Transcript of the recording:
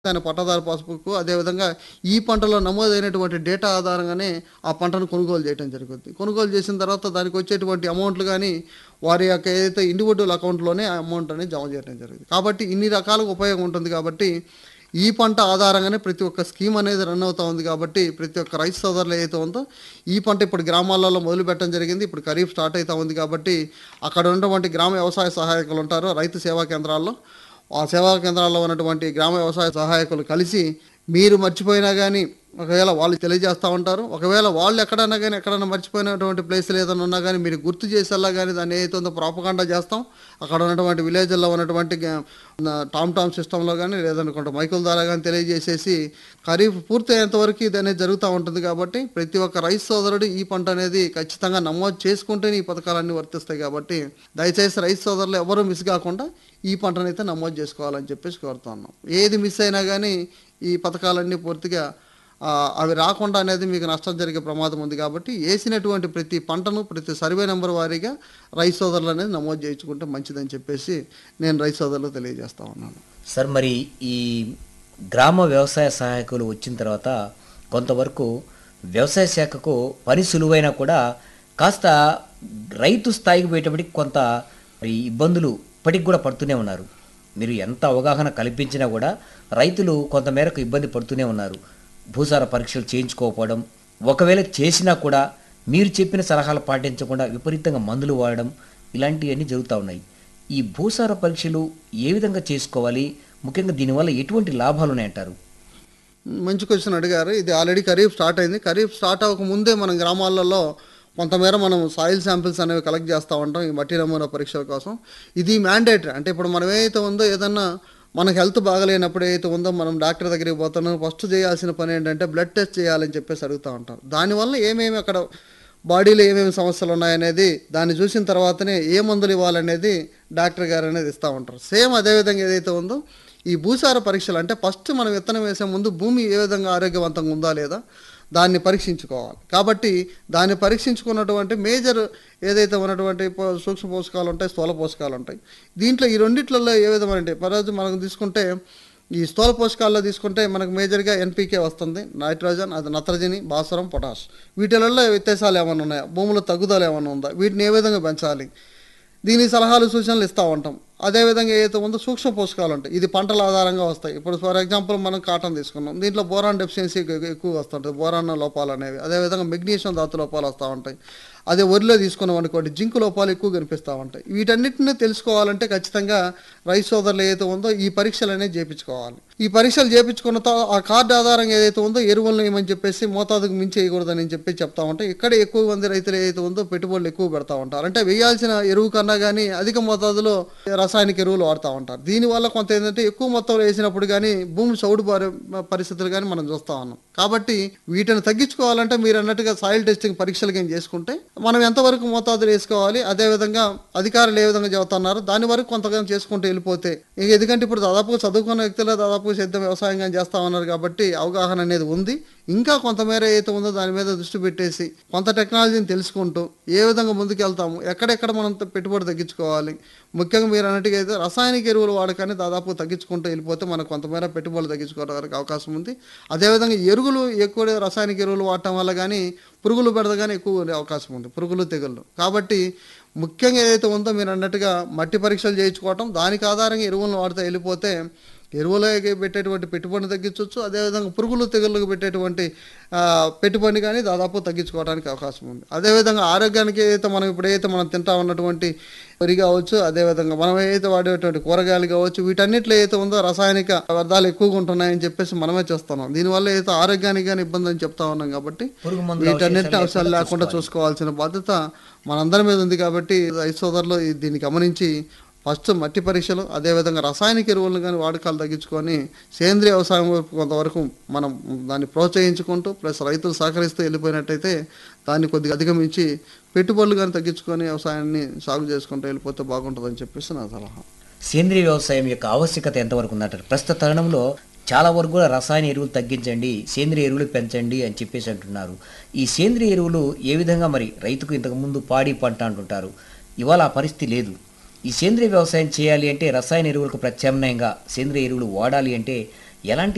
దాని పట్టాదారు పాస్బుక్ అదేవిధంగా ఈ పంటలో నమోదైనటువంటి డేటా ఆధారంగానే ఆ పంటను కొనుగోలు చేయడం జరుగుతుంది కొనుగోలు చేసిన తర్వాత దానికి వచ్చేటువంటి అమౌంట్లు కానీ వారి యొక్క ఏదైతే ఇండివిజువల్ అకౌంట్లోనే ఆ అమౌంట్ అనేది జమ చేయడం జరుగుతుంది కాబట్టి ఇన్ని రకాలుగా ఉపయోగం ఉంటుంది కాబట్టి ఈ పంట ఆధారంగానే ప్రతి ఒక్క స్కీమ్ అనేది రన్ అవుతా ఉంది కాబట్టి ప్రతి ఒక్క రైతు సోదరులు ఏదైతే ఉందో ఈ పంట ఇప్పుడు గ్రామాలలో మొదలు పెట్టడం జరిగింది ఇప్పుడు ఖరీఫ్ స్టార్ట్ అవుతా ఉంది కాబట్టి అక్కడ ఉన్నటువంటి గ్రామ వ్యవసాయ సహాయకులు ఉంటారు రైతు సేవా కేంద్రాల్లో ఆ సేవా కేంద్రాల్లో ఉన్నటువంటి గ్రామ వ్యవసాయ సహాయకులు కలిసి మీరు మర్చిపోయినా కానీ ఒకవేళ వాళ్ళు తెలియజేస్తూ ఉంటారు ఒకవేళ వాళ్ళు ఎక్కడన్నా కానీ ఎక్కడన్నా మర్చిపోయినటువంటి ప్లేసులు ఏదైనా ఉన్నా కానీ మీరు గుర్తు చేసేలా కానీ దాన్ని ఏదైతే ఉందో ప్రాపకాండా చేస్తాం అక్కడ ఉన్నటువంటి విలేజ్ల్లో ఉన్నటువంటి గా- నా- టామ్ టామ్ సిస్టంలో కానీ లేదనుకుంటే మైకుల ద్వారా కానీ తెలియజేసేసి ఖరీఫ్ పూర్తయ్యేంత వరకు ఇది అనేది జరుగుతూ ఉంటుంది కాబట్టి ప్రతి ఒక్క రైతు సోదరుడు ఈ పంట అనేది ఖచ్చితంగా నమోదు చేసుకుంటేనే ఈ పథకాలన్నీ వర్తిస్తాయి కాబట్టి దయచేసి రైతు సోదరులు ఎవరు మిస్ కాకుండా ఈ పంటనైతే నమోదు చేసుకోవాలని చెప్పేసి కోరుతున్నాం ఏది మిస్ అయినా కానీ ఈ పథకాలన్నీ పూర్తిగా ఆ, అవి రాకుండా అనేది మీకు నష్టం జరిగే ప్రమాదం ఉంది కాబట్టి వేసినటువంటి ప్రతి పంటను ప్రతి సర్వే నెంబర్ వారీగా రైతు సోదరులు అనేది నమోదు చేయించుకుంటే మంచిదని చెప్పేసి నేను రైతు సోదరులు తెలియజేస్తా ఉన్నాను సార్ మరి ఈ గ్రామ వ్యవసాయ సహాయకులు వచ్చిన తర్వాత కొంతవరకు వ్యవసాయ శాఖకు పని సులువైనా కూడా కాస్త రైతు స్థాయికి పోయేటప్పటికి కొంత మరి ఇబ్బందులు ఇప్పటికి కూడా పడుతూనే ఉన్నారు మీరు ఎంత అవగాహన కల్పించినా కూడా రైతులు కొంతమేరకు ఇబ్బంది పడుతూనే ఉన్నారు భూసార పరీక్షలు చేయించుకోకపోవడం ఒకవేళ చేసినా కూడా మీరు చెప్పిన సలహాలు పాటించకుండా విపరీతంగా మందులు వాడడం ఇలాంటివన్నీ జరుగుతూ ఉన్నాయి ఈ భూసార పరీక్షలు ఏ విధంగా చేసుకోవాలి ముఖ్యంగా దీనివల్ల ఎటువంటి లాభాలు ఉన్నాయంటారు మంచి క్వశ్చన్ అడిగారు ఇది ఆల్రెడీ ఖరీఫ్ స్టార్ట్ అయింది ఖరీఫ్ స్టార్ట్ అవ్వక ముందే మనం గ్రామాలలో కొంతమేర మనం సాయిల్ శాంపిల్స్ అనేవి కలెక్ట్ చేస్తూ ఉంటాం ఈ మట్టి నమూనా పరీక్షల కోసం ఇది మ్యాండేటరీ అంటే ఇప్పుడు మనం ఏదైతే ఉందో ఏదన్నా మనకు హెల్త్ బాగలేనప్పుడు ఏదైతే ఉందో మనం డాక్టర్ దగ్గరికి పోతున్నాం ఫస్ట్ చేయాల్సిన పని ఏంటంటే బ్లడ్ టెస్ట్ చేయాలని చెప్పేసి అడుగుతూ ఉంటారు దానివల్ల ఏమేమి అక్కడ బాడీలో ఏమేమి సమస్యలు ఉన్నాయనేది దాన్ని చూసిన తర్వాతనే ఏ మందులు ఇవ్వాలనేది డాక్టర్ గారు అనేది ఇస్తూ ఉంటారు సేమ్ అదేవిధంగా ఏదైతే ఉందో ఈ భూసార పరీక్షలు అంటే ఫస్ట్ మనం విత్తనం వేసే ముందు భూమి ఏ విధంగా ఆరోగ్యవంతంగా ఉందా లేదా దాన్ని పరీక్షించుకోవాలి కాబట్టి దాన్ని పరీక్షించుకున్నటువంటి మేజర్ ఏదైతే ఉన్నటువంటి పో- సూక్ష్మ పోషకాలు ఉంటాయి స్థూల పోషకాలు ఉంటాయి దీంట్లో ఈ రెండిట్లలో ఏ విధమైన పరోజు మనం తీసుకుంటే ఈ స్థూల పోషకాల్లో తీసుకుంటే మనకు మేజర్గా ఎన్పీకే వస్తుంది నైట్రోజన్ అది నత్రజని భాస్వరం పొటాష్ వీటిలలో వ్యత్యాసాలు ఏమైనా ఉన్నాయా భూముల తగ్గుదల ఏమైనా ఉందా వీటిని ఏ విధంగా పెంచాలి దీని సలహాలు సూచనలు ఇస్తూ ఉంటాం అదేవిధంగా ఏదైతే ఉందో సూక్ష్మ పోషకాలు ఉంటాయి ఇది పంటల ఆధారంగా వస్తాయి ఇప్పుడు ఫర్ ఎగ్జాంపుల్ మనం కాటన్ తీసుకున్నాం దీంట్లో బోరాన్ డెఫిషియన్సీ ఎక్కువ వస్తుంటుంది బోరాన్ లోపాలు అనేవి అదేవిధంగా మెగ్నీషియం ధాతు లోపాలు వస్తూ ఉంటాయి అదే వరిలో తీసుకున్నాం అనుకోండి జింక్ లోపాలు ఎక్కువ కనిపిస్తూ ఉంటాయి వీటన్నిటిని తెలుసుకోవాలంటే ఖచ్చితంగా రైతు సోదరులు ఏదైతే ఉందో ఈ పరీక్షలు అనేది చేయించుకోవాలి ఈ పరీక్షలు చేయించుకున్న తర్వాత ఆ కార్డు ఆధారంగా ఏదైతే ఉందో ఎరువులను ఏమని చెప్పేసి మోతాదుకు మించి వేయకూడదని చెప్పి చెప్తా ఉంటాం ఇక్కడ ఎక్కువ మంది రైతులు ఏదైతే ఉందో పెట్టుబడులు ఎక్కువ పెడతా ఉంటారు అంటే వేయాల్సిన ఎరువు కన్నా కానీ అధిక మోతాదులో రసాయనిక ఎరువులు వాడుతూ ఉంటారు దీనివల్ల కొంత ఏంటంటే ఎక్కువ మొత్తంలో వేసినప్పుడు కానీ భూమి చౌడు పారే పరిస్థితులు కానీ మనం చూస్తా ఉన్నాం కాబట్టి వీటిని తగ్గించుకోవాలంటే మీరు అన్నట్టుగా సాయిల్ టెస్టింగ్ పరీక్షలు కానీ చేసుకుంటే మనం ఎంతవరకు మోతాదులు వేసుకోవాలి అదేవిధంగా అధికారులు ఏ విధంగా చెబుతున్నారు దాని వరకు కొంతగా చేసుకుంటూ వెళ్ళిపోతే ఇక ఎందుకంటే ఇప్పుడు దాదాపు చదువుకున్న వ్యక్తులు దాదాపు సేద్యం వ్యవసాయం కానీ చేస్తా ఉన్నారు కాబట్టి అవగాహన అనేది ఉంది ఇంకా కొంతమేర ఏదైతే ఉందో దాని మీద దృష్టి పెట్టేసి కొంత టెక్నాలజీని తెలుసుకుంటూ ఏ విధంగా ముందుకు వెళ్తాము ఎక్కడెక్కడ మనం పెట్టుబడి తగ్గించుకోవాలి ముఖ్యంగా మీరు అన్నట్టుగా అయితే రసాయనిక ఎరువుల వాడకాన్ని దాదాపు తగ్గించుకుంటూ వెళ్ళిపోతే మనకు కొంతమేర పెట్టుబడులు తగ్గించుకోవడానికి అవకాశం ఉంది అదేవిధంగా ఎరువులు ఎక్కువ రసాయనిక ఎరువులు వాడటం వల్ల కానీ పురుగులు బెడద కానీ ఎక్కువ ఉండే అవకాశం ఉంది పురుగులు తెగుళ్ళు కాబట్టి ముఖ్యంగా ఏదైతే ఉందో మీరు అన్నట్టుగా మట్టి పరీక్షలు చేయించుకోవటం దానికి ఆధారంగా ఎరువులను వాడితే వెళ్ళిపోతే ఎరువులకి పెట్టేటువంటి పెట్టుబడిని తగ్గించవచ్చు అదేవిధంగా పురుగులు తెగుళ్ళకు పెట్టేటువంటి ఆ, పెట్టుబడి కానీ దాదాపు తగ్గించుకోవడానికి అవకాశం ఉంది అదేవిధంగా ఆరోగ్యానికి ఏదైతే మనం ఇప్పుడు ఏదైతే మనం తింటా ఉన్నటువంటి వరి కావచ్చు అదేవిధంగా మనం ఏదైతే వాడేటువంటి కూరగాయలు కావచ్చు వీటన్నిటిలో ఏదైతే ఉందో రసాయనిక వ్యర్థాలు ఎక్కువగా ఉంటున్నాయని చెప్పేసి మనమే చేస్తున్నాం దీనివల్ల ఏదైతే ఆరోగ్యానికి కానీ ఇబ్బంది అని చెప్తా ఉన్నాం కాబట్టి పురుగు మందుల వీటన్నిటిని అవశేషాలు అవసరాలు లేకుండా చూసుకోవాల్సిన బాధ్యత మనందరి మీద ఉంది కాబట్టి రైతు సోదరులు ఈ- దీన్ని గమనించి ఫస్ట్ మట్టి పరీక్షలు అదేవిధంగా రసాయనిక ఎరువులను కానీ వాడకాలు తగ్గించుకొని సేంద్రియ వ్యవసాయం వైపు కొంతవరకు మనం దాన్ని ప్రోత్సహించుకుంటూ ప్లస్ రైతులు సహకరిస్తూ వెళ్ళిపోయినట్టయితే దాన్ని కొద్దిగా అధిగమించి పెట్టుబడులు కానీ తగ్గించుకొని వ్యవసాయాన్ని సాగు చేసుకుంటూ వెళ్ళిపోతే బాగుంటుందని చెప్పేసి నా సలహా సేంద్రియ వ్యవసాయం యొక్క ఆవశ్యకత ఎంతవరకు ఉందంటారు ప్రస్తుత తరుణంలో చాలా వరకు కూడా రసాయన ఎరువులు తగ్గించండి సేంద్రియ ఎరువులు పెంచండి అని చెప్పేసి అంటున్నారు ఈ సేంద్రియ ఎరువులు ఏ విధంగా మరి రైతుకు ఇంతకుముందు పాడి పంట అంటుంటారు ఇవాళ ఆ పరిస్థితి లేదు ఈ సేంద్రియ వ్యవసాయం చేయాలి అంటే రసాయన ఎరువులకు ప్రత్యామ్నాయంగా సేంద్రియ ఎరువులు వాడాలి అంటే ఎలాంటి